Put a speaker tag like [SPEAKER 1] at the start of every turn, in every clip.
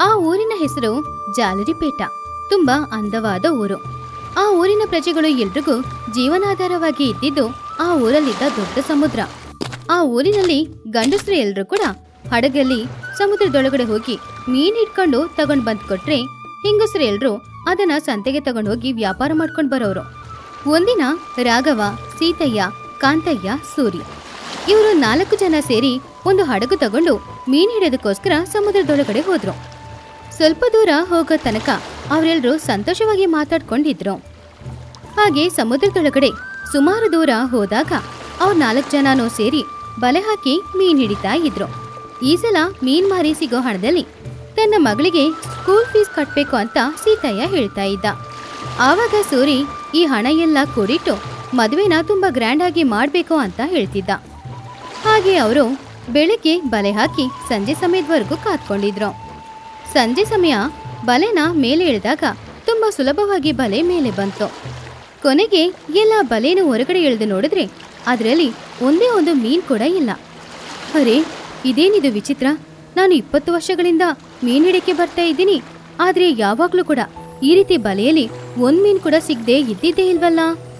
[SPEAKER 1] ಆ ಊರಿನ ಹೆಸರು ಜಾಲರಿಪೇಟ ತುಂಬಾ ಅಂದವಾದ ಊರು ಆ ಊರಿನ ಪ್ರಜೆಗಳು ಎಲ್ರಿಗೂ ಜೀವನಾಧಾರವಾಗಿ ಇದ್ದಿದ್ದು ಆ ಊರಲ್ಲಿದ್ದ ದೊಡ್ಡ ಸಮುದ್ರ ಆ ಊರಿನಲ್ಲಿ ಗಂಡಸರು ಎಲ್ರೂ ಕೂಡ ಹಡಗಲ್ಲಿ ಸಮುದ್ರದೊಳಗಡೆ ಹೋಗಿ ಮೀನ್ ಹಿಡ್ಕೊಂಡು ತಗೊಂಡ್ ಬಂದ್ ಕೊಟ್ರೆ ಹೆಂಗಸರು ಎಲ್ರು ಅದನ್ನ ಸಂತೆಗೆ ತಗೊಂಡ್ ಹೋಗಿ ವ್ಯಾಪಾರ ಮಾಡ್ಕೊಂಡ್ ಬರೋರು ಒಂದಿನ ರಾಘವ ಸೀತಯ್ಯ ಕಾಂತಯ್ಯ ಸೂರಿ ಇವರು ನಾಲ್ಕು ಜನ ಸೇರಿ ಒಂದು ಹಡಗು ತಗೊಂಡು ಮೀನ್ ಹಿಡಿಯೋದಕ್ಕೋಸ್ಕರ ಸಮುದ್ರದೊಳಗಡೆ ಹೋದ್ರು ಸ್ವಲ್ಪ ದೂರ ಹೋಗೋ ತನಕ ಅವರೆಲ್ಲರೂ ಸಂತೋಷವಾಗಿ ಮಾತಾಡ್ಕೊಂಡಿದ್ರು ಹಾಗೆ ಸಮುದ್ರದೊಳಗಡೆ ಸುಮಾರು ದೂರ ಹೋದಾಗ ಅವ್ರ ನಾಲ್ಕು ಜನನೂ ಸೇರಿ ಬಲೆ ಹಾಕಿ ಮೀನ್ ಹಿಡಿತಾ ಇದ್ರು ಈ ಸಲ ಮೀನ್ ಮಾರಿ ಸಿಗೋ ಹಣದಲ್ಲಿ ತನ್ನ ಮಗಳಿಗೆ ಸ್ಕೂಲ್ ಫೀಸ್ ಕಟ್ಬೇಕು ಅಂತ ಸೀತಯ್ಯ ಹೇಳ್ತಾ ಇದ್ದ ಆವಾಗ ಸೂರಿ ಈ ಹಣ ಎಲ್ಲ ಕೂಡಿಟ್ಟು ಮದುವೆನ ತುಂಬಾ ಗ್ರ್ಯಾಂಡ್ ಆಗಿ ಮಾಡ್ಬೇಕು ಅಂತ ಹೇಳ್ತಿದ್ದ ಹಾಗೆ ಅವರು ಬೆಳಗ್ಗೆ ಬಲೆ ಹಾಕಿ ಸಂಜೆ ಸಮಯದವರೆಗೂ ಕಾತ್ಕೊಂಡಿದ್ರು ಸಂಜೆ ಸಮಯ ಬಲೆನ ಮೇಲೆ ಇಳಿದಾಗ ತುಂಬಾ ಸುಲಭವಾಗಿ ಬಲೆ ಮೇಲೆ ಬಂತು ಕೊನೆಗೆ ಎಲ್ಲ ಬಲೆನ ಹೊರಗಡೆ ಇಳಿದು ನೋಡಿದ್ರೆ ಅದರಲ್ಲಿ ಒಂದೇ ಒಂದು ಮೀನ್ ಕೂಡ ಇಲ್ಲ ಅರೆ ಇದೇನಿದು ವಿಚಿತ್ರ ನಾನು ಇಪ್ಪತ್ತು ವರ್ಷಗಳಿಂದ ಮೀನ್ ಹಿಡಿಯಕ್ಕೆ ಬರ್ತಾ ಇದ್ದೀನಿ ಆದ್ರೆ ಯಾವಾಗ್ಲೂ ಕೂಡ ಈ ರೀತಿ ಬಲೆಯಲ್ಲಿ ಒಂದ್ ಮೀನ್ ಕೂಡ ಸಿಗದೆ ಇದ್ದಿದ್ದೇ ಇಲ್ವಲ್ಲ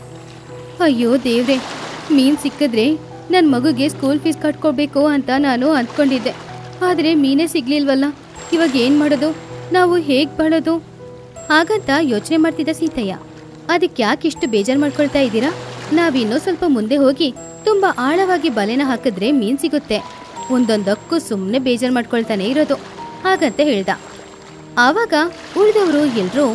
[SPEAKER 1] ಅಯ್ಯೋ ದೇವ್ರೆ ಮೀನ್ ಸಿಕ್ಕಿದ್ರೆ ನನ್ನ ಮಗುಗೆ ಸ್ಕೂಲ್ ಫೀಸ್ ಕಟ್ಕೊಳ್ಬೇಕು ಅಂತ ನಾನು ಅಂದ್ಕೊಂಡಿದ್ದೆ ಆದರೆ ಮೀನೇ ಸಿಗ್ಲಿಲ್ವಲ್ಲ ಇವಾಗ ಏನ್ ಮಾಡೋದು ನಾವು ಹೇಗ್ ಬಾಳೋದು ಹಾಗಂತ ಯೋಚನೆ ಮಾಡ್ತಿದ್ದ ಸೀತಯ್ಯ ಅದಕ್ಕೆ ಯಾಕೆ ಇಷ್ಟು ಬೇಜಾರು ಮಾಡ್ಕೊಳ್ತಾ ಇದ್ದೀರಾ ನಾವಿನ್ನೂ ಸ್ವಲ್ಪ ಮುಂದೆ ಹೋಗಿ ತುಂಬಾ ಆಳವಾಗಿ ಬಲೆನ ಹಾಕಿದ್ರೆ ಮೀನ್ ಸಿಗುತ್ತೆ ಒಂದೊಂದಕ್ಕೂ ಸುಮ್ಮನೆ ಬೇಜಾರು ಮಾಡ್ಕೊಳ್ತಾನೆ ಇರೋದು ಹಾಗಂತ ಹೇಳ್ದ ಆವಾಗ ಉಳಿದವರು ಎಲ್ರೂ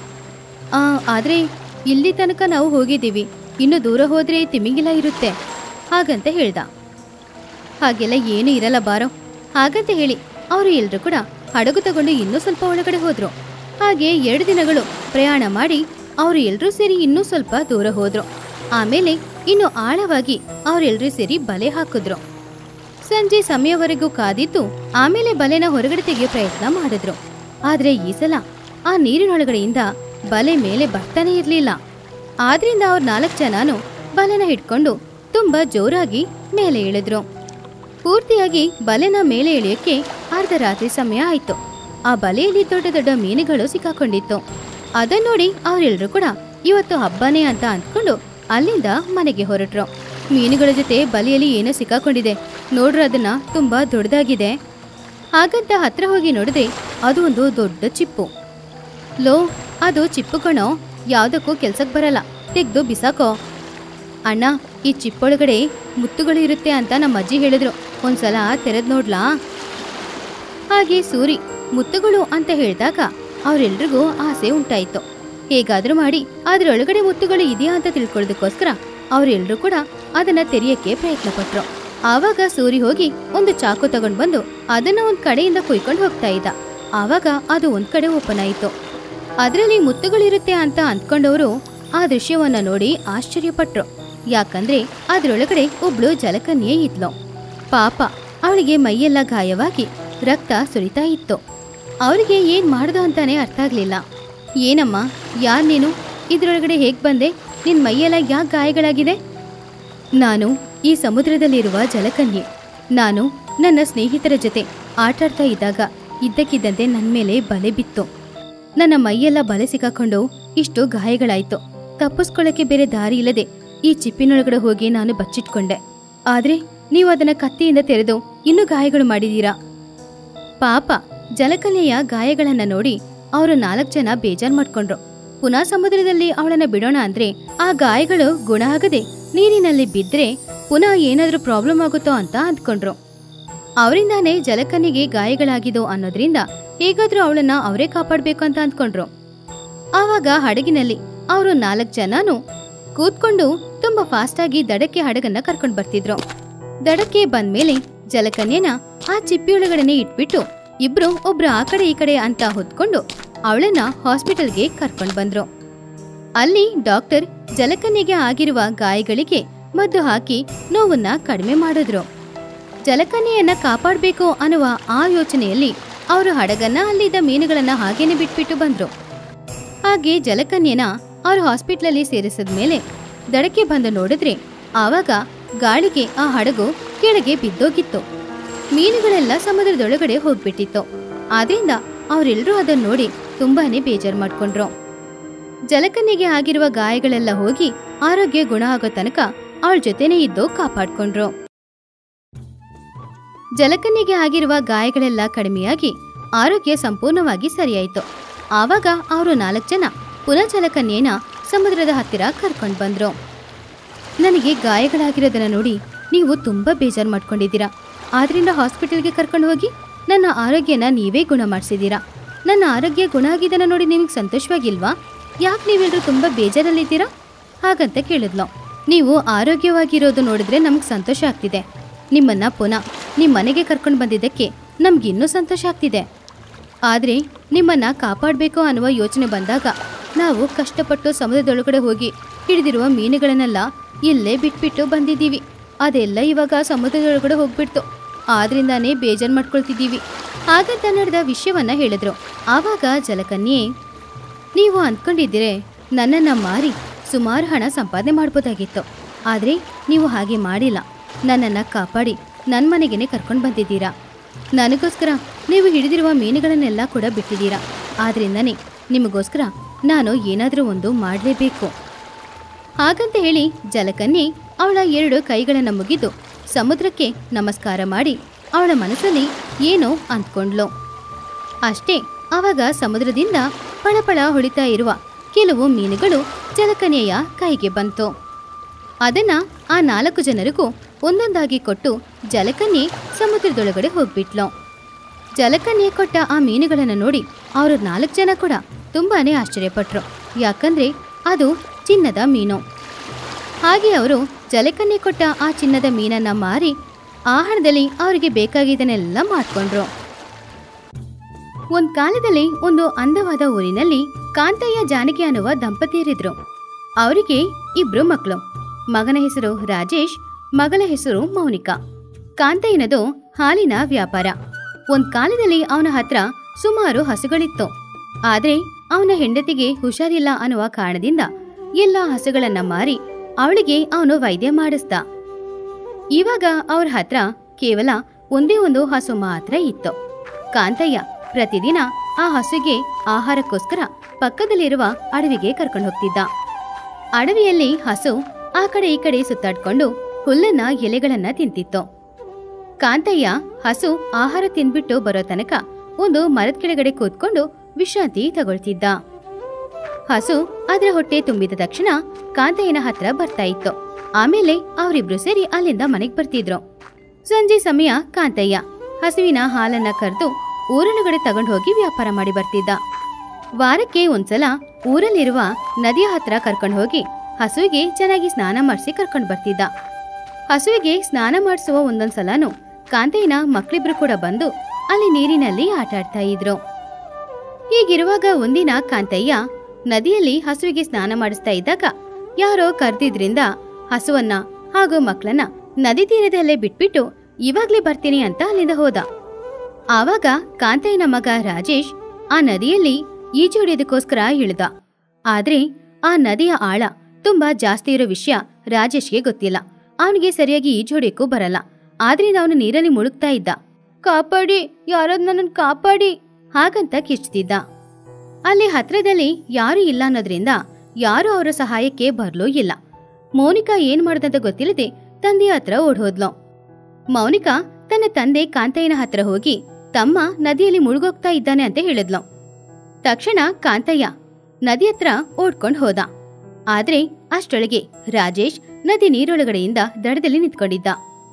[SPEAKER 1] ಆ ಆದ್ರೆ ಇಲ್ಲಿ ತನಕ ನಾವು ಹೋಗಿದ್ದೀವಿ ಇನ್ನು ದೂರ ಹೋದ್ರೆ ತಿಮಿಂಗಿಲ ಇರುತ್ತೆ ಹಾಗಂತ ಹೇಳ್ದ ಹಾಗೆಲ್ಲ ಏನೂ ಇರಲ್ಲ ಬಾರೋ ಹಾಗಂತ ಹೇಳಿ ಅವರು ಎಲ್ರು ಕೂಡ ಹಡಗು ತಗೊಂಡು ಇನ್ನೂ ಸ್ವಲ್ಪ ಒಳಗಡೆ ಹೋದ್ರು ಹಾಗೆ ಎರಡು ದಿನಗಳು ಪ್ರಯಾಣ ಮಾಡಿ ಅವರು ಎಲ್ರೂ ಸೇರಿ ಇನ್ನೂ ಸ್ವಲ್ಪ ದೂರ ಹೋದ್ರು ಆಮೇಲೆ ಇನ್ನು ಆಳವಾಗಿ ಅವರೆಲ್ಲರೂ ಸೇರಿ ಬಲೆ ಹಾಕಿದ್ರು ಸಂಜೆ ಸಮಯವರೆಗೂ ಕಾದಿದ್ದು ಆಮೇಲೆ ಬಲೆನ ಹೊರಗಡೆ ತೆಗೆಯೋ ಪ್ರಯತ್ನ ಮಾಡಿದ್ರು ಆದ್ರೆ ಈ ಸಲ ಆ ನೀರಿನೊಳಗಡೆಯಿಂದ ಬಲೆ ಮೇಲೆ ಬರ್ತಾನೆ ಇರ್ಲಿಲ್ಲ ಆದ್ರಿಂದ ಅವ್ರ ನಾಲ್ಕು ಜನನು ಬಲೆನ ಹಿಡ್ಕೊಂಡು ತುಂಬಾ ಜೋರಾಗಿ ಮೇಲೆ ಇಳಿದ್ರು ಪೂರ್ತಿಯಾಗಿ ಬಲೆನ ಮೇಲೆ ಇಳಿಯೋಕೆ ಅರ್ಧ ರಾತ್ರಿ ಸಮಯ ಆಯ್ತು ಆ ಬಲೆಯಲ್ಲಿ ದೊಡ್ಡ ದೊಡ್ಡ ಮೀನುಗಳು ಸಿಕ್ಕಾಕೊಂಡಿತ್ತು ಅದನ್ನ ನೋಡಿ ಅವರೆಲ್ಲರೂ ಕೂಡ ಇವತ್ತು ಹಬ್ಬನೇ ಅಂತ ಅಂದ್ಕೊಂಡು ಅಲ್ಲಿಂದ ಮನೆಗೆ ಹೊರಟ್ರು ಮೀನುಗಳ ಜೊತೆ ಬಲೆಯಲ್ಲಿ ಏನೋ ಸಿಕ್ಕಾಕೊಂಡಿದೆ ನೋಡ್ರ ಅದನ್ನ ತುಂಬಾ ದೊಡ್ಡದಾಗಿದೆ ಹಾಗಂತ ಹತ್ರ ಹೋಗಿ ನೋಡಿದ್ರೆ ಅದು ಒಂದು ದೊಡ್ಡ ಚಿಪ್ಪು ಲೋ ಅದು ಚಿಪ್ಪು ಕಣೋ ಯಾವ್ದಕ್ಕೂ ಕೆಲ್ಸಕ್ಕೆ ಬರಲ್ಲ ತೆಗ್ದು ಬಿಸಾಕೋ ಅಣ್ಣ ಈ ಚಿಪ್ಪೊಳಗಡೆ ಮುತ್ತುಗಳು ಇರುತ್ತೆ ಅಂತ ನಮ್ಮ ಅಜ್ಜಿ ಹೇಳಿದ್ರು ಒಂದ್ಸಲ ತೆರೆದ್ ನೋಡ್ಲಾ ಹಾಗೆ ಸೂರಿ ಮುತ್ತುಗಳು ಅಂತ ಹೇಳಿದಾಗ ಅವರೆಲ್ರಿಗೂ ಆಸೆ ಉಂಟಾಯಿತು ಹೇಗಾದ್ರೂ ಮಾಡಿ ಅದ್ರೊಳಗಡೆ ಮುತ್ತುಗಳು ಇದೆಯಾ ಅಂತ ತಿಳ್ಕೊಳ್ಳೋದಕ್ಕೋಸ್ಕರ ಅವರೆಲ್ಲರೂ ಕೂಡ ಅದನ್ನ ತೆರೆಯಕ್ಕೆ ಪ್ರಯತ್ನ ಪಟ್ರು ಆವಾಗ ಸೂರಿ ಹೋಗಿ ಒಂದು ಚಾಕು ತಗೊಂಡ್ ಬಂದು ಅದನ್ನ ಒಂದ್ ಕಡೆಯಿಂದ ಕುಯ್ಕೊಂಡು ಹೋಗ್ತಾ ಇದ್ದ ಆವಾಗ ಅದು ಒಂದ್ ಕಡೆ ಓಪನ್ ಆಯಿತು ಅದರಲ್ಲಿ ಮುತ್ತುಗಳಿರುತ್ತೆ ಅಂತ ಅಂದ್ಕೊಂಡವರು ಆ ದೃಶ್ಯವನ್ನ ನೋಡಿ ಆಶ್ಚರ್ಯಪಟ್ರು ಯಾಕಂದ್ರೆ ಅದ್ರೊಳಗಡೆ ಒಬ್ಳು ಜಲಕನ್ಯೆ ಇದ್ಲು ಪಾಪ ಅವಳಿಗೆ ಮೈಯೆಲ್ಲ ಗಾಯವಾಗಿ ರಕ್ತ ಸುರಿತಾ ಇತ್ತು ಅವರಿಗೆ ಏನ್ ಮಾಡ್ದು ಅಂತಾನೆ ಅರ್ಥ ಆಗ್ಲಿಲ್ಲ ಏನಮ್ಮ ಯಾರ್ ನೀನು ಇದ್ರೊಳಗಡೆ ಹೇಗ್ ಬಂದೆ ನಿನ್ ಮೈಯೆಲ್ಲ ಯಾಕೆ ಗಾಯಗಳಾಗಿದೆ ನಾನು ಈ ಸಮುದ್ರದಲ್ಲಿರುವ ಜಲಕನ್ಯೆ ನಾನು ನನ್ನ ಸ್ನೇಹಿತರ ಜೊತೆ ಆಟಾಡ್ತಾ ಇದ್ದಾಗ ಇದ್ದಕ್ಕಿದ್ದಂತೆ ನನ್ನ ಮೇಲೆ ಬಲೆ ಬಿತ್ತು ನನ್ನ ಮೈಯೆಲ್ಲ ಬಲೆ ಸಿಕ್ಕಾಕೊಂಡು ಇಷ್ಟು ಗಾಯಗಳಾಯ್ತು ತಪ್ಪಿಸ್ಕೊಳ್ಳಕ್ಕೆ ಬೇರೆ ದಾರಿ ಇಲ್ಲದೆ ಈ ಚಿಪ್ಪಿನೊಳಗಡೆ ಹೋಗಿ ನಾನು ಬಚ್ಚಿಟ್ಕೊಂಡೆ ಆದ್ರೆ ನೀವು ಅದನ್ನ ಕತ್ತಿಯಿಂದ ತೆರೆದು ಇನ್ನೂ ಗಾಯಗಳು ಮಾಡಿದೀರಾ ಪಾಪ ಜಲಕನ್ಯೆಯ ಗಾಯಗಳನ್ನ ನೋಡಿ ಅವರು ನಾಲ್ಕು ಜನ ಬೇಜಾರ್ ಮಾಡ್ಕೊಂಡ್ರು ಪುನಃ ಸಮುದ್ರದಲ್ಲಿ ಅವಳನ್ನ ಬಿಡೋಣ ಅಂದ್ರೆ ಆ ಗಾಯಗಳು ಗುಣ ಆಗದೆ ನೀರಿನಲ್ಲಿ ಬಿದ್ರೆ ಪುನಃ ಏನಾದ್ರೂ ಪ್ರಾಬ್ಲಮ್ ಆಗುತ್ತೋ ಅಂತ ಅಂದ್ಕೊಂಡ್ರು ಅವರಿಂದಾನೇ ಜಲಕನ್ಯೆಗೆ ಗಾಯಗಳಾಗಿದೋ ಅನ್ನೋದ್ರಿಂದ ಹೇಗಾದ್ರೂ ಅವಳನ್ನ ಅವರೇ ಕಾಪಾಡ್ಬೇಕು ಅಂತ ಅಂದ್ಕೊಂಡ್ರು ಆವಾಗ ಹಡಗಿನಲ್ಲಿ ಅವರು ನಾಲ್ಕು ಜನನು ಕೂತ್ಕೊಂಡು ತುಂಬಾ ಫಾಸ್ಟ್ ಆಗಿ ದಡಕ್ಕೆ ಹಡಗನ್ನ ಕರ್ಕೊಂಡ್ ಬರ್ತಿದ್ರು ದಡಕ್ಕೆ ಬಂದ್ಮೇಲೆ ಜಲಕನ್ಯನ ಆ ಚಿಪ್ಪಿಯೊಳಗಡೆನೆ ಇಟ್ಬಿಟ್ಟು ಇಬ್ರು ಒಬ್ರು ಆ ಕಡೆ ಈ ಕಡೆ ಅಂತ ಹೊತ್ಕೊಂಡು ಅವಳನ್ನ ಹಾಸ್ಪಿಟಲ್ಗೆ ಕರ್ಕೊಂಡ್ ಬಂದ್ರು ಅಲ್ಲಿ ಡಾಕ್ಟರ್ ಜಲಕನ್ಯೆಗೆ ಆಗಿರುವ ಗಾಯಗಳಿಗೆ ಮದ್ದು ಹಾಕಿ ನೋವನ್ನ ಕಡಿಮೆ ಮಾಡಿದ್ರು ಜಲಕನ್ಯೆಯನ್ನ ಕಾಪಾಡಬೇಕು ಅನ್ನುವ ಆ ಯೋಚನೆಯಲ್ಲಿ ಅವರು ಹಡಗನ್ನ ಅಲ್ಲಿದ್ದ ಮೀನುಗಳನ್ನ ಹಾಗೇನೆ ಬಿಟ್ಬಿಟ್ಟು ಬಂದ್ರು ಹಾಗೆ ಜಲಕನ್ಯೆನ ಅವ್ರ ಹಾಸ್ಪಿಟ್ಲಲ್ಲಿ ಸೇರಿಸಿದ ಮೇಲೆ ದಡಕ್ಕೆ ಬಂದು ನೋಡಿದ್ರೆ ಆವಾಗ ಗಾಳಿಗೆ ಆ ಹಡಗು ಕೆಳಗೆ ಬಿದ್ದೋಗಿತ್ತು ಮೀನುಗಳೆಲ್ಲ ಸಮುದ್ರದೊಳಗಡೆ ಹೋಗ್ಬಿಟ್ಟಿತ್ತು ಆದ್ರಿಂದ ಅವರೆಲ್ಲರೂ ಅದನ್ನ ನೋಡಿ ತುಂಬಾನೇ ಬೇಜಾರು ಮಾಡ್ಕೊಂಡ್ರು ಜಲಕನ್ಯೆಗೆ ಆಗಿರುವ ಗಾಯಗಳೆಲ್ಲ ಹೋಗಿ ಆರೋಗ್ಯ ಗುಣ ಆಗೋ ತನಕ ಅವಳ ಜೊತೆನೇ ಇದ್ದು ಕಾಪಾಡ್ಕೊಂಡ್ರು ಜಲಕನ್ಯೆಗೆ ಆಗಿರುವ ಗಾಯಗಳೆಲ್ಲ ಕಡಿಮೆಯಾಗಿ ಆರೋಗ್ಯ ಸಂಪೂರ್ಣವಾಗಿ ಸರಿಯಾಯಿತು ಆವಾಗ ಅವರು ನಾಲ್ಕು ಜನ ಪುನಃ ಜಲಕನ್ಯೆನ ಸಮುದ್ರದ ಹತ್ತಿರ ಕರ್ಕೊಂಡು ಬಂದ್ರು ನನಗೆ ಗಾಯಗಳಾಗಿರೋದನ್ನ ನೋಡಿ ನೀವು ತುಂಬಾ ಬೇಜಾರು ಮಾಡ್ಕೊಂಡಿದ್ದೀರಾ ಆದ್ರಿಂದ ಹಾಸ್ಪಿಟಲ್ಗೆ ಕರ್ಕೊಂಡು ಹೋಗಿ ನನ್ನ ಆರೋಗ್ಯನ ನೀವೇ ಗುಣ ಮಾಡಿಸಿದ್ದೀರಾ ನನ್ನ ಆರೋಗ್ಯ ಗುಣ ಆಗಿದ್ದನ್ನ ನೋಡಿ ನಿಮಗೆ ಸಂತೋಷವಾಗಿಲ್ವಾ ಯಾಕೆ ನೀವೆಲ್ಲರೂ ತುಂಬಾ ಬೇಜಾರಲ್ಲಿದ್ದೀರಾ ಹಾಗಂತ ಕೇಳಿದ್ಲು ನೀವು ಆರೋಗ್ಯವಾಗಿರೋದು ನೋಡಿದ್ರೆ ನಮ್ಗೆ ಸಂತೋಷ ಆಗ್ತಿದೆ ನಿಮ್ಮನ್ನ ಪುನಃ ನಿಮ್ಮ ಮನೆಗೆ ಕರ್ಕೊಂಡು ಬಂದಿದ್ದಕ್ಕೆ ನಮ್ಗಿನ್ನೂ ಸಂತೋಷ ಆಗ್ತಿದೆ ಆದರೆ ನಿಮ್ಮನ್ನ ಕಾಪಾಡಬೇಕು ಅನ್ನುವ ಯೋಚನೆ ಬಂದಾಗ ನಾವು ಕಷ್ಟಪಟ್ಟು ಸಮುದ್ರದೊಳಗಡೆ ಹೋಗಿ ಹಿಡಿದಿರುವ ಮೀನುಗಳನ್ನೆಲ್ಲ ಇಲ್ಲೇ ಬಿಟ್ಬಿಟ್ಟು ಬಂದಿದ್ದೀವಿ ಅದೆಲ್ಲ ಇವಾಗ ಸಮುದ್ರದೊಳಗಡೆ ಹೋಗ್ಬಿಡ್ತು ಆದ್ರಿಂದಾನೇ ಬೇಜಾರು ಮಾಡ್ಕೊಳ್ತಿದ್ದೀವಿ ಹಾಗಂತ ನಡೆದ ವಿಷಯವನ್ನ ಹೇಳಿದ್ರು ಆವಾಗ ಜಲಕನ್ಯೆ ನೀವು ಅಂದ್ಕೊಂಡಿದ್ದೀರೆ ನನ್ನನ್ನು ಮಾರಿ ಸುಮಾರು ಹಣ ಸಂಪಾದನೆ ಮಾಡ್ಬೋದಾಗಿತ್ತು ಆದರೆ ನೀವು ಹಾಗೆ ಮಾಡಿಲ್ಲ ನನ್ನನ್ನು ಕಾಪಾಡಿ ನನ್ನ ಮನೆಗೇನೆ ಕರ್ಕೊಂಡು ಬಂದಿದ್ದೀರಾ ನನಗೋಸ್ಕರ ನೀವು ಹಿಡಿದಿರುವ ಮೀನುಗಳನ್ನೆಲ್ಲ ಕೂಡ ಬಿಟ್ಟಿದ್ದೀರಾ ಆದ್ರಿಂದನೇ ನಿಮಗೋಸ್ಕರ ನಾನು ಏನಾದರೂ ಒಂದು ಮಾಡಲೇಬೇಕು ಹಾಗಂತ ಹೇಳಿ ಜಲಕನ್ಯೆ ಅವಳ ಎರಡು ಕೈಗಳನ್ನು ಮುಗಿದು ಸಮುದ್ರಕ್ಕೆ ನಮಸ್ಕಾರ ಮಾಡಿ ಅವಳ ಮನಸ್ಸಲ್ಲಿ ಏನೋ ಅಂದ್ಕೊಂಡ್ಲು ಅಷ್ಟೇ ಆವಾಗ ಸಮುದ್ರದಿಂದ ಪಳಪಳ ಹೊಳಿತಾ ಇರುವ ಕೆಲವು ಮೀನುಗಳು ಜಲಕನ್ಯೆಯ ಕೈಗೆ ಬಂತು ಅದನ್ನ ಆ ನಾಲ್ಕು ಜನರಿಗೂ ಒಂದೊಂದಾಗಿ ಕೊಟ್ಟು ಜಲಕನ್ಯೆ ಸಮುದ್ರದೊಳಗಡೆ ಹೋಗ್ಬಿಟ್ಲು ಜಲಕನ್ಯೆ ಕೊಟ್ಟ ಆ ಮೀನುಗಳನ್ನು ನೋಡಿ ಅವರು ನಾಲ್ಕು ಜನ ಕೂಡ ತುಂಬಾನೇ ಆಶ್ಚರ್ಯಪಟ್ರು ಯಾಕಂದ್ರೆ ಅದು ಚಿನ್ನದ ಮೀನು ಹಾಗೆ ಅವರು ಜಲಕನ್ಯೆ ಕೊಟ್ಟ ಆ ಚಿನ್ನದ ಮೀನನ್ನ ಮಾರಿ ಆ ಹಣದಲ್ಲಿ ಅವರಿಗೆ ಬೇಕಾಗಿದ್ದನ್ನೆಲ್ಲ ಮಾಡ್ಕೊಂಡ್ರು ಒಂದ್ ಕಾಲದಲ್ಲಿ ಒಂದು ಅಂದವಾದ ಊರಿನಲ್ಲಿ ಕಾಂತಯ್ಯ ಜಾನಕಿ ಅನ್ನುವ ದಂಪತಿಯರಿದ್ರು ಅವರಿಗೆ ಇಬ್ರು ಮಕ್ಕಳು ಮಗನ ಹೆಸರು ರಾಜೇಶ್ ಮಗಳ ಹೆಸರು ಮೌನಿಕಾ ಕಾಂತಯ್ಯನದು ಹಾಲಿನ ವ್ಯಾಪಾರ ಒಂದ್ ಕಾಲದಲ್ಲಿ ಅವನ ಹತ್ರ ಸುಮಾರು ಹಸುಗಳಿತ್ತು ಆದ್ರೆ ಅವನ ಹೆಂಡತಿಗೆ ಹುಷಾರಿಲ್ಲ ಅನ್ನುವ ಕಾರಣದಿಂದ ಎಲ್ಲ ಹಸುಗಳನ್ನ ಮಾರಿ ಅವಳಿಗೆ ಅವನು ವೈದ್ಯ ಮಾಡಿಸ್ದ ಇವಾಗ ಅವ್ರ ಹತ್ರ ಕೇವಲ ಒಂದೇ ಒಂದು ಹಸು ಮಾತ್ರ ಇತ್ತು ಕಾಂತಯ್ಯ ಪ್ರತಿದಿನ ಆ ಹಸುಗೆ ಆಹಾರಕ್ಕೋಸ್ಕರ ಪಕ್ಕದಲ್ಲಿರುವ ಅಡವಿಗೆ ಕರ್ಕೊಂಡು ಹೋಗ್ತಿದ್ದ ಅಡವಿಯಲ್ಲಿ ಹಸು ಆ ಕಡೆ ಈ ಕಡೆ ಸುತ್ತಾಡ್ಕೊಂಡು ಹುಲ್ಲನ್ನ ಎಲೆಗಳನ್ನ ತಿಂತಿತ್ತು ಕಾಂತಯ್ಯ ಹಸು ಆಹಾರ ತಿಂದ್ಬಿಟ್ಟು ಬರೋ ತನಕ ಒಂದು ಮರದ ಕೆಳಗಡೆ ಕೂತ್ಕೊಂಡು ವಿಶ್ರಾಂತಿ ತಗೊಳ್ತಿದ್ದ ಹಸು ಅದರ ಹೊಟ್ಟೆ ತುಂಬಿದ ತಕ್ಷಣ ಕಾಂತಯ್ಯನ ಹತ್ರ ಬರ್ತಾ ಇತ್ತು ಆಮೇಲೆ ಅವರಿಬ್ರು ಸೇರಿ ಅಲ್ಲಿಂದ ಮನೆಗ್ ಬರ್ತಿದ್ರು ಸಂಜೆ ಸಮಯ ಕಾಂತಯ್ಯ ಹಸುವಿನ ಹಾಲನ್ನ ಕರೆದು ಊರೊಳಗಡೆ ತಗೊಂಡು ಹೋಗಿ ವ್ಯಾಪಾರ ಮಾಡಿ ಬರ್ತಿದ್ದ ವಾರಕ್ಕೆ ಒಂದ್ಸಲ ಊರಲ್ಲಿರುವ ನದಿಯ ಹತ್ರ ಕರ್ಕೊಂಡು ಹೋಗಿ ಹಸುವಿಗೆ ಚೆನ್ನಾಗಿ ಸ್ನಾನ ಮಾಡಿಸಿ ಕರ್ಕೊಂಡು ಬರ್ತಿದ್ದ ಹಸುವಿಗೆ ಸ್ನಾನ ಮಾಡಿಸುವ ಒಂದೊಂದ್ಸಲನೂ ಕಾಂತಯ್ಯನ ಮಕ್ಳಿಬ್ರು ಕೂಡ ಬಂದು ಅಲ್ಲಿ ನೀರಿನಲ್ಲಿ ಆಟ ಆಡ್ತಾ ಇದ್ರು ಹೀಗಿರುವಾಗ ಒಂದಿನ ಕಾಂತಯ್ಯ ನದಿಯಲ್ಲಿ ಹಸುವಿಗೆ ಸ್ನಾನ ಮಾಡಿಸ್ತಾ ಇದ್ದಾಗ ಯಾರೋ ಕರ್ದಿದ್ರಿಂದ ಹಸುವನ್ನ ಹಾಗೂ ಮಕ್ಕಳನ್ನ ನದಿ ತೀರದಲ್ಲೇ ಬಿಟ್ಬಿಟ್ಟು ಇವಾಗ್ಲೇ ಬರ್ತೀನಿ ಅಂತ ಅಲ್ಲಿಂದ ಹೋದ ಆವಾಗ ಕಾಂತಯ್ಯನ ಮಗ ರಾಜೇಶ್ ಆ ನದಿಯಲ್ಲಿ ಈಜು ಹೊಡೆಯೋದಕ್ಕೋಸ್ಕರ ಇಳಿದ ಆದ್ರೆ ಆ ನದಿಯ ಆಳ ತುಂಬಾ ಜಾಸ್ತಿ ಇರೋ ವಿಷಯ ರಾಜೇಶ್ಗೆ ಗೊತ್ತಿಲ್ಲ ಅವನಿಗೆ ಸರಿಯಾಗಿ ಈಜು ಹೊಡೆಯಕ್ಕೂ ಬರಲ್ಲ ಆದ್ರಿಂದ ಅವನು ನೀರಲ್ಲಿ ಮುಳುಗ್ತಾ ಇದ್ದ ಕಾಪಾಡಿ ಯಾರಾದ್ ನನ್ನನ್ನು ಕಾಪಾಡಿ ಹಾಗಂತ ಕಿಚ್ತಿದ್ದ ಅಲ್ಲಿ ಹತ್ರದಲ್ಲಿ ಯಾರು ಇಲ್ಲ ಅನ್ನೋದ್ರಿಂದ ಯಾರು ಅವರ ಸಹಾಯಕ್ಕೆ ಬರ್ಲೂ ಇಲ್ಲ ಮೌನಿಕಾ ಏನ್ ಮಾಡ್ದಂತ ಗೊತ್ತಿಲ್ಲದೆ ತಂದೆಯ ಹತ್ರ ಓಡ್ಹೋದ್ಲು ಮೌನಿಕಾ ತನ್ನ ತಂದೆ ಕಾಂತಯ್ಯನ ಹತ್ರ ಹೋಗಿ ತಮ್ಮ ನದಿಯಲ್ಲಿ ಮುಳುಗೋಗ್ತಾ ಇದ್ದಾನೆ ಅಂತ ಹೇಳಿದ್ಲು ತಕ್ಷಣ ಕಾಂತಯ್ಯ ನದಿ ಹತ್ರ ಓಡ್ಕೊಂಡ್ ಹೋದ ಆದ್ರೆ ಅಷ್ಟೊಳಗೆ ರಾಜೇಶ್ ನದಿ ನೀರೊಳಗಡೆಯಿಂದ ದಡದಲ್ಲಿ ನಿಂತ್ಕೊಂಡಿದ್ದ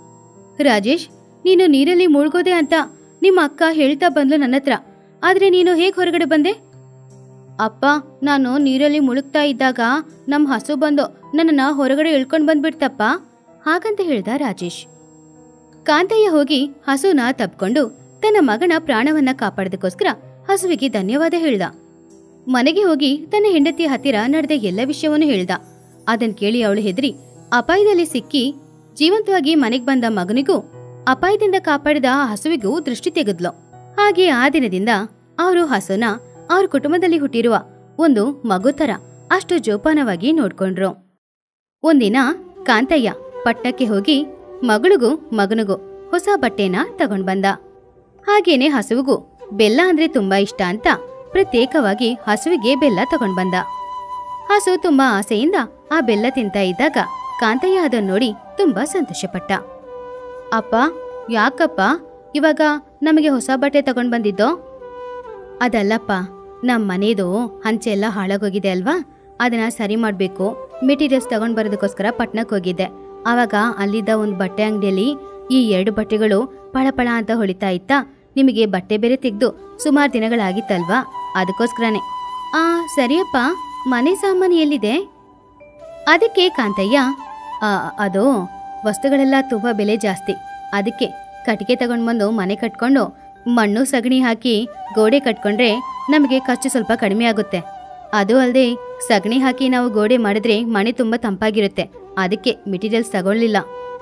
[SPEAKER 1] ರಾಜೇಶ್ ನೀನು ನೀರಲ್ಲಿ ಮುಳುಗೋದೆ ಅಂತ ನಿಮ್ಮ ಅಕ್ಕ ಹೇಳ್ತಾ ಬಂದ್ಲು ನನ್ನ ಹತ್ರ ಆದ್ರೆ ನೀನು ಹೇಗ್ ಹೊರಗಡೆ ಬಂದೆ ಅಪ್ಪ ನಾನು ನೀರಲ್ಲಿ ಮುಳುಗ್ತಾ ಇದ್ದಾಗ ನಮ್ ಹಸು ಬಂದು ನನ್ನನ್ನ ಹೊರಗಡೆ ಇಳ್ಕೊಂಡ್ ಬಂದ್ಬಿಡ್ತಪ್ಪ ಹಾಗಂತ ಹೇಳ್ದ ರಾಜೇಶ್ ಕಾಂತಯ್ಯ ಹೋಗಿ ಹಸುನ ತಪ್ಕೊಂಡು ತನ್ನ ಮಗನ ಪ್ರಾಣವನ್ನ ಕಾಪಾಡೋದಕ್ಕೋಸ್ಕರ ಹಸುವಿಗೆ ಧನ್ಯವಾದ ಹೇಳ್ದ ಮನೆಗೆ ಹೋಗಿ ತನ್ನ ಹೆಂಡತಿಯ ಹತ್ತಿರ ನಡೆದ ಎಲ್ಲ ವಿಷಯವನ್ನು ಹೇಳ್ದ ಅದನ್ ಕೇಳಿ ಅವಳು ಹೆದರಿ ಅಪಾಯದಲ್ಲಿ ಸಿಕ್ಕಿ ಜೀವಂತವಾಗಿ ಮನೆಗ್ ಬಂದ ಮಗನಿಗೂ ಅಪಾಯದಿಂದ ಕಾಪಾಡಿದ ಆ ಹಸುವಿಗೂ ದೃಷ್ಟಿ ತೆಗೆದ್ಲು ಹಾಗೆ ಆ ದಿನದಿಂದ ಅವರು ಹಸುನ ಅವ್ರ ಕುಟುಂಬದಲ್ಲಿ ಹುಟ್ಟಿರುವ ಒಂದು ಮಗು ತರ ಅಷ್ಟು ಜೋಪಾನವಾಗಿ ನೋಡ್ಕೊಂಡ್ರು ಒಂದಿನ ಕಾಂತಯ್ಯ ಪಟ್ಟಕ್ಕೆ ಹೋಗಿ ಮಗಳಿಗೂ ಮಗನಿಗೂ ಹೊಸ ಬಟ್ಟೆನ ತಗೊಂಡ್ ಬಂದ ಹಾಗೇನೆ ಹಸುವಿಗೂ ಬೆಲ್ಲ ಅಂದ್ರೆ ತುಂಬಾ ಇಷ್ಟ ಅಂತ ಪ್ರತ್ಯೇಕವಾಗಿ ಹಸುವಿಗೆ ಬೆಲ್ಲ ತಗೊಂಡ್ ಬಂದ ಹಸು ತುಂಬಾ ಆಸೆಯಿಂದ ಆ ಬೆಲ್ಲ ತಿಂತಾ ಇದ್ದಾಗ ಕಾಂತಯ್ಯ ಅದನ್ನ ನೋಡಿ ತುಂಬಾ ಸಂತೋಷಪಟ್ಟ ಅಪ್ಪ ಯಾಕಪ್ಪ ಇವಾಗ ನಮಗೆ ಹೊಸ ಬಟ್ಟೆ ತಗೊಂಡ್ ಬಂದಿದ್ದೋ ಅದಲ್ಲಪ್ಪ ನಮ್ಮ ಮನೇದು ಹಂಚೆ ಎಲ್ಲ ಹಾಳಾಗೋಗಿದೆ ಅಲ್ವಾ ಅದನ್ನ ಸರಿ ಮಾಡಬೇಕು ಮೆಟೀರಿಯಲ್ಸ್ ತಗೊಂಡ್ ಬರೋದಕ್ಕೋಸ್ಕರ ಪಟ್ನಕ್ಕೆ ಹೋಗಿದ್ದೆ ಆವಾಗ ಅಲ್ಲಿದ್ದ ಒಂದು ಬಟ್ಟೆ ಅಂಗಡಿಯಲ್ಲಿ ಈ ಎರಡು ಬಟ್ಟೆಗಳು ಪಳಪಳ ಅಂತ ಹೊಳಿತಾ ಇತ್ತಾ ನಿಮಗೆ ಬಟ್ಟೆ ಬೇರೆ ತೆಗೆದು ಸುಮಾರು ದಿನಗಳಾಗಿತ್ತಲ್ವಾ ಅದಕ್ಕೋಸ್ಕರನೇ ಆ ಸರಿಯಪ್ಪ ಮನೆ ಸಾಮಾನು ಎಲ್ಲಿದೆ ಅದಕ್ಕೆ ಕಾಂತಯ್ಯ "ಆ, ಅದು ವಸ್ತುಗಳೆಲ್ಲ ತುಂಬ ಬೆಲೆ ಜಾಸ್ತಿ ಅದಕ್ಕೆ ಕಟ್ಟಿಗೆ ತಗೊಂಡು ಬಂದು ಮನೆ ಕಟ್ಕೊಂಡು ಮಣ್ಣು ಸಗಣಿ ಹಾಕಿ ಗೋಡೆ ಕಟ್ಕೊಂಡ್ರೆ ನಮಗೆ ಖರ್ಚು ಸ್ವಲ್ಪ ಕಡಿಮೆ ಆಗುತ್ತೆ ಅದು ಅಲ್ಲದೆ ಸಗಣಿ ಹಾಕಿ ನಾವು ಗೋಡೆ ಮಾಡಿದ್ರೆ ಮನೆ ತುಂಬ ತಂಪಾಗಿರುತ್ತೆ ಅದಕ್ಕೆ ಮೆಟೀರಿಯಲ್ಸ್ ತಗೊಳ್ಳಿಲ್ಲ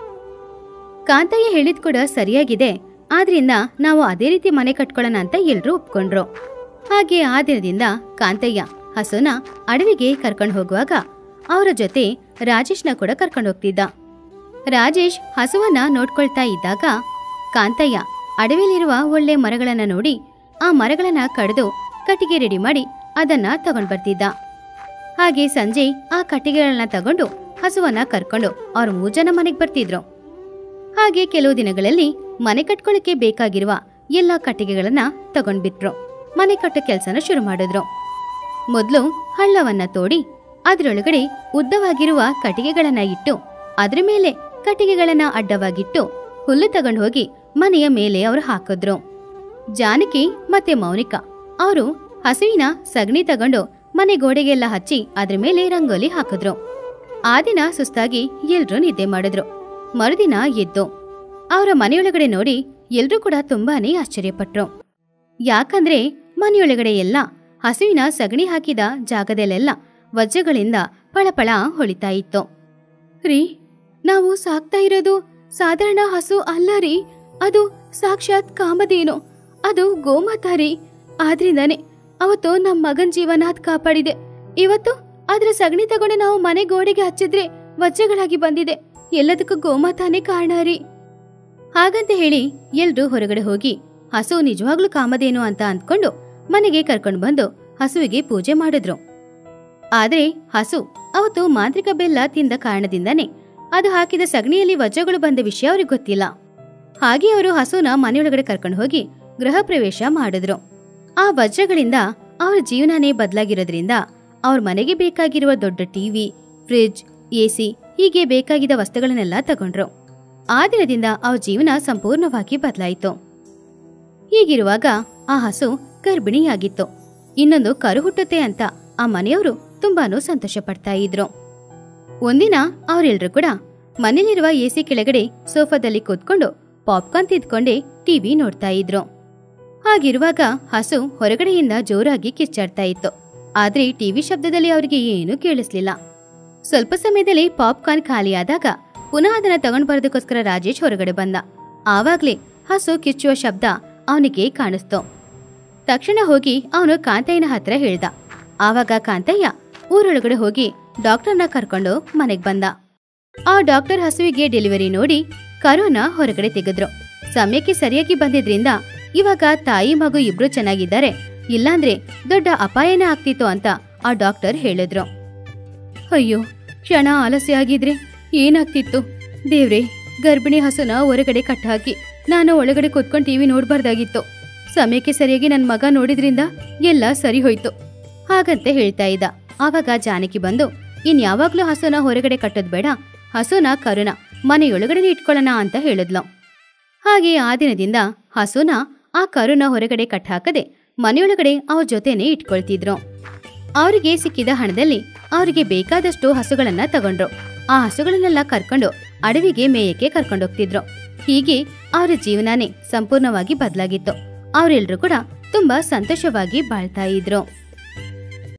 [SPEAKER 1] ಕಾಂತಯ್ಯ ಹೇಳಿದ್ ಕೂಡ ಸರಿಯಾಗಿದೆ ಆದ್ರಿಂದ ನಾವು ಅದೇ ರೀತಿ ಮನೆ ಕಟ್ಕೊಳ್ಳೋಣ ಅಂತ ಎಲ್ರೂ ಒಪ್ಕೊಂಡ್ರು ಹಾಗೆ ಆ ದಿನದಿಂದ ಕಾಂತಯ್ಯ ಹಸುನ ಅಡವಿಗೆ ಕರ್ಕೊಂಡು ಹೋಗುವಾಗ ಅವರ ಜೊತೆ ರಾಜೇಶ್ನ ಕೂಡ ಕರ್ಕೊಂಡು ಹೋಗ್ತಿದ್ದ ರಾಜೇಶ್ ಹಸುವನ್ನ ನೋಡ್ಕೊಳ್ತಾ ಇದ್ದಾಗ ಕಾಂತಯ್ಯ ಅಡವಿಲಿರುವ ಒಳ್ಳೆ ಮರಗಳನ್ನ ನೋಡಿ ಆ ಮರಗಳನ್ನ ಕಡಿದು ಕಟ್ಟಿಗೆ ರೆಡಿ ಮಾಡಿ ಅದನ್ನ ತಗೊಂಡ್ ಬರ್ತಿದ್ದ ಹಾಗೆ ಸಂಜೆ ಆ ಕಟ್ಟಿಗೆಗಳನ್ನ ತಗೊಂಡು ಹಸುವನ್ನ ಕರ್ಕೊಂಡು ಅವ್ರ ಮೂರ್ ಜನ ಮನೆಗ್ ಬರ್ತಿದ್ರು ಹಾಗೆ ಕೆಲವು ದಿನಗಳಲ್ಲಿ ಮನೆ ಕಟ್ಕೊಳ್ಳಕ್ಕೆ ಬೇಕಾಗಿರುವ ಎಲ್ಲ ಕಟ್ಟಿಗೆಗಳನ್ನ ತಗೊಂಡ್ಬಿಟ್ರು ಮನೆ ಕಟ್ಟೋ ಕೆಲಸನ ಶುರು ಮಾಡಿದ್ರು ಮೊದಲು ಹಳ್ಳವನ್ನ ತೋಡಿ ಅದರೊಳಗಡೆ ಉದ್ದವಾಗಿರುವ ಕಟ್ಟಿಗೆಗಳನ್ನ ಇಟ್ಟು ಅದ್ರ ಮೇಲೆ ಕಟ್ಟಿಗೆಗಳನ್ನ ಅಡ್ಡವಾಗಿಟ್ಟು ಹುಲ್ಲು ತಗೊಂಡು ಹೋಗಿ ಮನೆಯ ಮೇಲೆ ಅವರು ಹಾಕಿದ್ರು ಜಾನಕಿ ಮತ್ತೆ ಮೌನಿಕಾ ಅವರು ಹಸುವಿನ ಸಗಣಿ ತಗೊಂಡು ಮನೆ ಗೋಡೆಗೆಲ್ಲ ಹಚ್ಚಿ ಅದ್ರ ಮೇಲೆ ರಂಗೋಲಿ ಹಾಕಿದ್ರು ಆ ದಿನ ಸುಸ್ತಾಗಿ ಎಲ್ರೂ ನಿದ್ದೆ ಮಾಡಿದ್ರು ಮರುದಿನ ಎದ್ದು ಅವರ ಮನೆಯೊಳಗಡೆ ನೋಡಿ ಎಲ್ರೂ ಕೂಡ ತುಂಬಾನೇ ಆಶ್ಚರ್ಯಪಟ್ರು ಯಾಕಂದ್ರೆ ಮನೆಯೊಳಗಡೆ ಎಲ್ಲ ಹಸುವಿನ ಸಗಣಿ ಹಾಕಿದ ಜಾಗದಲ್ಲೆಲ್ಲ ವಜ್ರಗಳಿಂದ ಪಳಪಳ ಹೊಳಿತಾ ಇತ್ತು ರೀ ನಾವು ಸಾಕ್ತಾ ಇರೋದು ಸಾಧಾರಣ ಹಸು ಅಲ್ಲ ರೀ ಅದು ಸಾಕ್ಷಾತ್ ಕಾಮಧೇನು ಅದು ಗೋಮಾತ ರೀ ಆದ್ರಿಂದಾನೆ ಅವತ್ತು ನಮ್ಮ ಮಗನ್ ಜೀವನ ಅದ್ ಕಾಪಾಡಿದೆ ಇವತ್ತು ಅದ್ರ ಸಗಣಿ ತಗೊಂಡು ನಾವು ಮನೆ ಗೋಡೆಗೆ ಹಚ್ಚಿದ್ರೆ ವಜ್ರಗಳಾಗಿ ಬಂದಿದೆ ಎಲ್ಲದಕ್ಕೂ ಗೋಮಾತಾನೇ ಕಾರಣ ರೀ ಹಾಗಂತ ಹೇಳಿ ಎಲ್ರೂ ಹೊರಗಡೆ ಹೋಗಿ ಹಸು ನಿಜವಾಗ್ಲೂ ಕಾಮಧೇನು ಅಂತ ಅಂದ್ಕೊಂಡು ಮನೆಗೆ ಕರ್ಕೊಂಡು ಬಂದು ಹಸುವಿಗೆ ಪೂಜೆ ಮಾಡಿದ್ರು ಆದ್ರೆ ಹಸು ಅವತ್ತು ಮಾಂತ್ರಿಕ ಬೆಲ್ಲ ತಿಂದ ಕಾರಣದಿಂದನೇ ಅದು ಹಾಕಿದ ಸಗಣಿಯಲ್ಲಿ ವಜ್ರಗಳು ಬಂದ ವಿಷಯ ಅವ್ರಿಗೆ ಗೊತ್ತಿಲ್ಲ ಹಾಗೆ ಅವರು ಹಸುನ ಮನೆಯೊಳಗಡೆ ಕರ್ಕೊಂಡು ಹೋಗಿ ಗೃಹ ಪ್ರವೇಶ ಮಾಡಿದ್ರು ಆ ವಜ್ರಗಳಿಂದ ಅವ್ರ ಜೀವನನೇ ಬದಲಾಗಿರೋದ್ರಿಂದ ಅವ್ರ ಮನೆಗೆ ಬೇಕಾಗಿರುವ ದೊಡ್ಡ ಟಿವಿ ಫ್ರಿಡ್ಜ್ ಎಸಿ ಹೀಗೆ ಬೇಕಾಗಿದ್ದ ವಸ್ತುಗಳನ್ನೆಲ್ಲ ತಗೊಂಡ್ರು ಆ ದಿನದಿಂದ ಅವ್ರ ಜೀವನ ಸಂಪೂರ್ಣವಾಗಿ ಬದಲಾಯಿತು ಹೀಗಿರುವಾಗ ಆ ಹಸು ಗರ್ಭಿಣಿಯಾಗಿತ್ತು ಇನ್ನೊಂದು ಕರು ಹುಟ್ಟುತ್ತೆ ಅಂತ ಆ ಮನೆಯವರು ತುಂಬಾನು ಸಂತೋಷ ಪಡ್ತಾ ಇದ್ರು ಒಂದಿನ ಅವರೆಲ್ಲರೂ ಕೂಡ ಮನೇಲಿರುವ ಎಸಿ ಕೆಳಗಡೆ ಸೋಫಾದಲ್ಲಿ ಕೂತ್ಕೊಂಡು ಪಾಪ್ಕಾರ್ನ್ ತಿದ್ಕೊಂಡೇ ಟಿವಿ ನೋಡ್ತಾ ಇದ್ರು ಹಾಗಿರುವಾಗ ಹಸು ಹೊರಗಡೆಯಿಂದ ಜೋರಾಗಿ ಕಿಚ್ಚಾಡ್ತಾ ಇತ್ತು ಆದ್ರೆ ಟಿವಿ ಶಬ್ದದಲ್ಲಿ ಅವರಿಗೆ ಏನೂ ಕೇಳಿಸ್ಲಿಲ್ಲ ಸ್ವಲ್ಪ ಸಮಯದಲ್ಲಿ ಪಾಪ್ಕಾರ್ನ್ ಖಾಲಿಯಾದಾಗ ಪುನಃ ಅದನ್ನ ತಗೊಂಡ್ ಬರೋದಕ್ಕೋಸ್ಕರ ರಾಜೇಶ್ ಹೊರಗಡೆ ಬಂದ ಆವಾಗ್ಲೇ ಹಸು ಕಿಚ್ಚುವ ಶಬ್ದ ಅವನಿಗೆ ಕಾಣಿಸ್ತು ತಕ್ಷಣ ಹೋಗಿ ಅವನು ಕಾಂತಯ್ಯನ ಹತ್ರ ಹೇಳ್ದ ಆವಾಗ ಕಾಂತಯ್ಯ ಊರೊಳಗಡೆ ಹೋಗಿ ಡಾಕ್ಟರ್ನ ಕರ್ಕೊಂಡು ಮನೆಗ್ ಬಂದ ಆ ಡಾಕ್ಟರ್ ಹಸುವಿಗೆ ಡೆಲಿವರಿ ನೋಡಿ ಕರುನ ಹೊರಗಡೆ ತೆಗೆದ್ರು ಸಮಯಕ್ಕೆ ಸರಿಯಾಗಿ ಬಂದಿದ್ರಿಂದ ಇವಾಗ ತಾಯಿ ಮಗು ಇಬ್ರು ಚೆನ್ನಾಗಿದ್ದಾರೆ ಇಲ್ಲಾಂದ್ರೆ ದೊಡ್ಡ ಅಪಾಯನೇ ಆಗ್ತಿತ್ತು ಅಂತ ಆ ಡಾಕ್ಟರ್ ಹೇಳಿದ್ರು ಅಯ್ಯೋ ಕ್ಷಣ ಆಲಸ್ಯ ಆಗಿದ್ರೆ ಏನಾಗ್ತಿತ್ತು ದೇವ್ರೆ ಗರ್ಭಿಣಿ ಹಸುನ ಹೊರಗಡೆ ಕಟ್ಟಾಕಿ ನಾನು ಒಳಗಡೆ ಕೂತ್ಕೊಂಡು ಟಿವಿ ನೋಡ್ಬಾರ್ದಾಗಿತ್ತು ಸಮಯಕ್ಕೆ ಸರಿಯಾಗಿ ನನ್ನ ಮಗ ನೋಡಿದ್ರಿಂದ ಎಲ್ಲ ಸರಿ ಹೋಯ್ತು ಹಾಗಂತ ಹೇಳ್ತಾ ಇದ್ದ ಆವಾಗ ಜಾನಕಿ ಬಂದು ಇನ್ ಯಾವಾಗ್ಲೂ ಹಸುನ ಹೊರಗಡೆ ಕಟ್ಟೋದ್ ಬೇಡ ಹಸುನ ಕರುನ ಮನೆಯೊಳಗಡೆ ಇಟ್ಕೊಳ್ಳೋಣ ಅಂತ ಹೇಳಿದ್ಲು ಹಾಗೆ ಆ ದಿನದಿಂದ ಹಸುನ ಆ ಕರುನ ಹೊರಗಡೆ ಕಟ್ಟಾಕದೆ ಮನೆಯೊಳಗಡೆ ಅವ್ರ ಜೊತೆನೆ ಇಟ್ಕೊಳ್ತಿದ್ರು ಅವರಿಗೆ ಸಿಕ್ಕಿದ ಹಣದಲ್ಲಿ ಅವರಿಗೆ ಬೇಕಾದಷ್ಟು ಹಸುಗಳನ್ನ ತಗೊಂಡ್ರು ಆ ಹಸುಗಳನ್ನೆಲ್ಲ ಕರ್ಕೊಂಡು ಅಡವಿಗೆ ಮೇಯಕ್ಕೆ ಕರ್ಕೊಂಡೋಗ್ತಿದ್ರು ಹೀಗೆ ಅವರ ಜೀವನನೇ ಸಂಪೂರ್ಣವಾಗಿ ಬದಲಾಗಿತ್ತು ಅವರೆಲ್ಲರೂ ಕೂಡ ತುಂಬಾ ಸಂತೋಷವಾಗಿ ಬಾಳ್ತಾ ಇದ್ರು